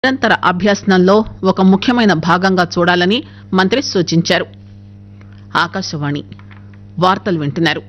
నిరంతర అభ్యసనంలో ఒక ముఖ్యమైన భాగంగా చూడాలని మంత్రి సూచించారు ఆకాశవాణి వార్తలు వింటున్నారు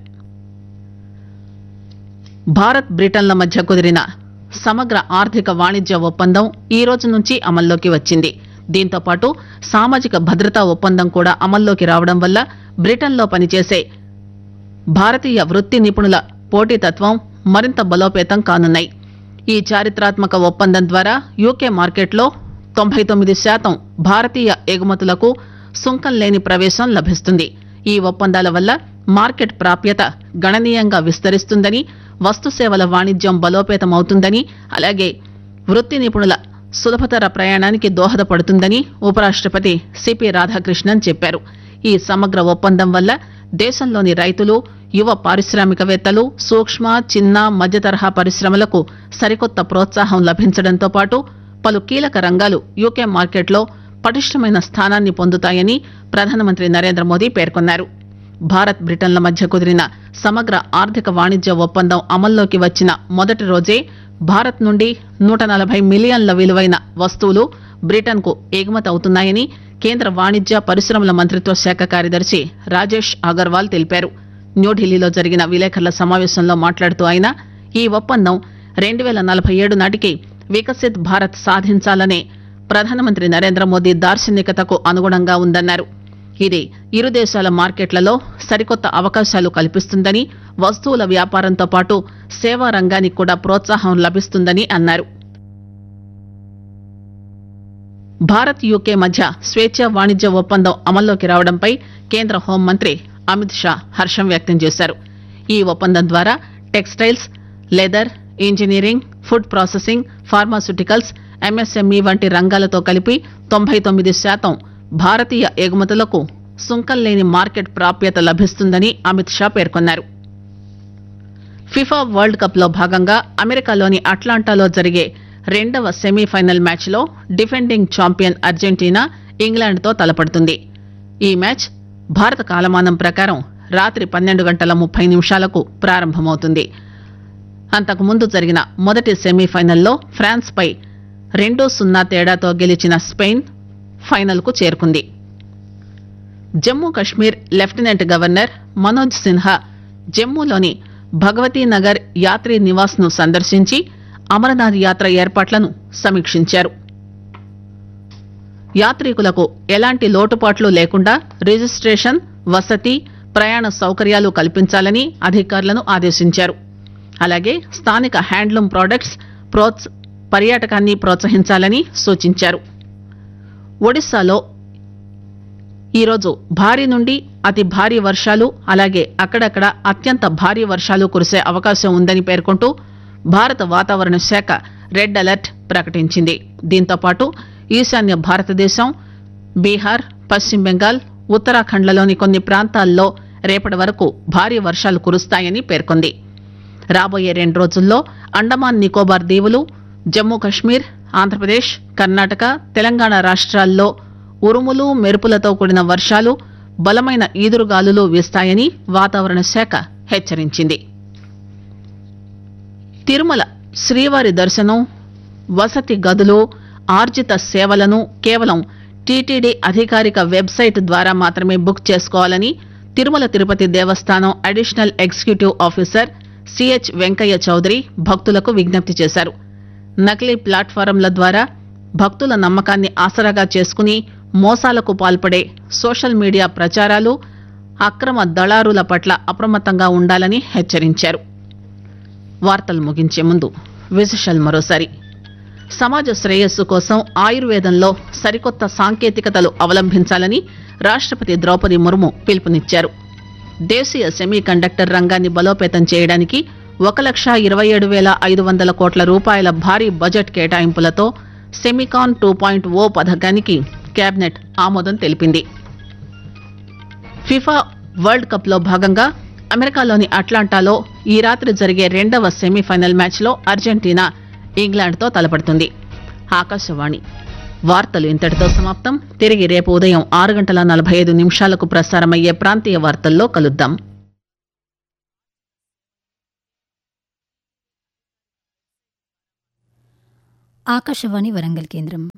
భారత్ బ్రిటన్ల మధ్య కుదిరిన సమగ్ర ఆర్థిక వాణిజ్య ఒప్పందం ఈ రోజు నుంచి అమల్లోకి వచ్చింది దీంతో పాటు సామాజిక భద్రతా ఒప్పందం కూడా అమల్లోకి రావడం వల్ల బ్రిటన్లో పనిచేసే భారతీయ వృత్తి నిపుణుల పోటీతత్వం మరింత బలోపేతం కానున్నాయి ఈ చారిత్రాత్మక ఒప్పందం ద్వారా యూకే మార్కెట్లో తొంభై తొమ్మిది శాతం భారతీయ ఎగుమతులకు సుంకం లేని ప్రవేశం లభిస్తుంది ఈ ఒప్పందాల వల్ల మార్కెట్ ప్రాప్యత గణనీయంగా విస్తరిస్తుందని వస్తు సేవల వాణిజ్యం బలోపేతమవుతుందని అలాగే వృత్తి నిపుణుల సులభతర ప్రయాణానికి దోహదపడుతుందని ఉపరాష్టపతి సిపి రాధాకృష్ణన్ చెప్పారు ఈ సమగ్ర ఒప్పందం వల్ల దేశంలోని రైతులు యువ పారిశ్రామికవేత్తలు సూక్ష్మ చిన్న మధ్య తరహా పరిశ్రమలకు సరికొత్త ప్రోత్సాహం లభించడంతో పాటు పలు కీలక రంగాలు యూకే మార్కెట్లో పటిష్టమైన స్థానాన్ని పొందుతాయని ప్రధానమంత్రి నరేంద్ర మోదీ పేర్కొన్నారు భారత్ బ్రిటన్ల మధ్య కుదిరిన సమగ్ర ఆర్థిక వాణిజ్య ఒప్పందం అమల్లోకి వచ్చిన మొదటి రోజే భారత్ నుండి నూట నలభై మిలియన్ల విలువైన వస్తువులు బ్రిటన్కు ఎగుమతి అవుతున్నాయని కేంద్ర వాణిజ్య పరిశ్రమల మంత్రిత్వ శాఖ కార్యదర్శి రాజేష్ అగర్వాల్ తెలిపారు న్యూఢిల్లీలో జరిగిన విలేకరుల సమావేశంలో మాట్లాడుతూ ఆయన ఈ ఒప్పందం రెండు వేల నలభై ఏడు నాటికి వికసిత్ భారత్ సాధించాలనే ప్రధానమంత్రి నరేంద్ర మోదీ దార్శనికతకు అనుగుణంగా ఉందన్నారు ఇది ఇరు దేశాల మార్కెట్లలో సరికొత్త అవకాశాలు కల్పిస్తుందని వస్తువుల వ్యాపారంతో పాటు సేవా రంగానికి కూడా ప్రోత్సాహం లభిస్తుందని అన్నారు భారత్ యూకే మధ్య స్వేచ్ఛ వాణిజ్య ఒప్పందం అమల్లోకి రావడంపై కేంద్ర హోంమంత్రి అమిత్ షా హర్షం వ్యక్తం చేశారు ఈ ఒప్పందం ద్వారా textiles leather engineering food processing pharmaceuticals MSME వంటి రంగాలతో కలిపి తొంభై తొమ్మిది శాతం భారతీయ ఎగుమతులకు సుంకం లేని మార్కెట్ ప్రాప్యత లభిస్తుందని అమిత్ షా పేర్కొన్నారు ఫిఫా వరల్డ్ కప్ లో భాగంగా అమెరికాలోని అట్లాంటాలో జరిగే రెండవ సెమీఫైనల్ మ్యాచ్ లో డిఫెండింగ్ ఛాంపియన్ అర్జెంటీనా ఇంగ్లాండ్ తో తలపడుతుంది ఈ మ్యాచ్ భారత కాలమానం ప్రకారం రాత్రి పన్నెండు గంటల ముప్పై నిమిషాలకు ప్రారంభమవుతుంది అంతకుముందు జరిగిన మొదటి సెమీఫైనల్లో ఫ్రాన్స్ పై రెండు సున్నా తేడాతో గెలిచిన స్పెయిన్ ఫైనల్ కు చేరుకుంది జమ్మూ కశ్మీర్ లెఫ్టినెంట్ గవర్నర్ మనోజ్ సిన్హా జమ్మూలోని భగవతీ నగర్ యాత్రి నివాస్ ను సందర్శించి అమరనాథ్ యాత్ర ఏర్పాట్లను సమీక్షించారు యాత్రికులకు ఎలాంటి లోటుపాట్లు లేకుండా రిజిస్ట్రేషన్ వసతి ప్రయాణ సౌకర్యాలు కల్పించాలని అధికారులను ఆదేశించారు అలాగే స్థానిక హ్యాండ్లూమ్ ప్రొడక్ట్స్ ప్రోత్స పర్యాటకాన్ని ప్రోత్సహించాలని సూచించారు ఒడిశాలో ఈరోజు భారీ నుండి అతి భారీ వర్షాలు అలాగే అక్కడక్కడ అత్యంత భారీ వర్షాలు కురిసే అవకాశం ఉందని పేర్కొంటూ భారత వాతావరణ శాఖ రెడ్ అలర్ట్ ప్రకటించింది దీంతో పాటు ఈశాన్య భారతదేశం బీహార్ పశ్చిమ బెంగాల్ ఉత్తరాఖండ్లలోని కొన్ని ప్రాంతాల్లో రేపటి వరకు భారీ వర్షాలు కురుస్తాయని పేర్కొంది రాబోయే రెండు రోజుల్లో అండమాన్ నికోబార్ దీవులు జమ్మూ కశ్మీర్ ఆంధ్రప్రదేశ్ కర్ణాటక తెలంగాణ రాష్ట్రాల్లో ఉరుములు మెరుపులతో కూడిన వర్షాలు బలమైన ఈదురుగాలులు వీస్తాయని వాతావరణ శాఖ హెచ్చరించింది తిరుమల శ్రీవారి దర్శనం వసతి గదులు ఆర్జిత సేవలను కేవలం టీటీడీ అధికారిక వెబ్సైట్ ద్వారా మాత్రమే బుక్ చేసుకోవాలని Tirumala Tirupati Devasthanam additional executive officer CH Venkaiah Chowdary భక్తులకు విజ్ఞప్తి చేశారు నకిలీ ప్లాట్ఫారంల ద్వారా భక్తుల నమ్మకాన్ని ఆసరాగా చేసుకుని మోసాలకు పాల్పడే సోషల్ మీడియా ప్రచారాలు అక్రమ దళారుల పట్ల అప్రమత్తంగా ఉండాలని హెచ్చరించారు వార్తలు ముగించే ముందు విశేషాలు మరోసారి సమాజ శ్రేయస్సు కోసం ఆయుర్వేదంలో సరికొత్త సాంకేతికతలు అవలంబించాలని రాష్టపతి ద్రౌపది ముర్ము పిలుపునిచ్చారు దేశీయ సెమీ కండక్టర్ రంగాన్ని బలోపేతం చేయడానికి ఒక లక్ష ఇరవై ఏడు వేల ఐదు వందల కోట్ల రూపాయల భారీ బడ్జెట్ కేటాయింపులతో సెమికాన్ టూ పాయింట్ ఓ పథకానికి కేబినెట్ ఆమోదం తెలిపింది ఫిఫా వరల్డ్ కప్ లో భాగంగా అమెరికాలోని అట్లాంటాలో ఈ రాత్రి జరిగే రెండవ సెమీఫైనల్ మ్యాచ్ లో అర్జెంటీనా ఇంగ్లాండ్ తో తలపడుతుంది ఆకాశవాణి వార్తలు ఇంతటితో సమాప్తం తిరిగి రేపు ఉదయం ఆరు గంటల నలభై ఐదు నిమిషాలకు ప్రసారమయ్యే ప్రాంతీయ వార్తల్లో కలుద్దాం ఆకాశవాణి వరంగల్ కేంద్రం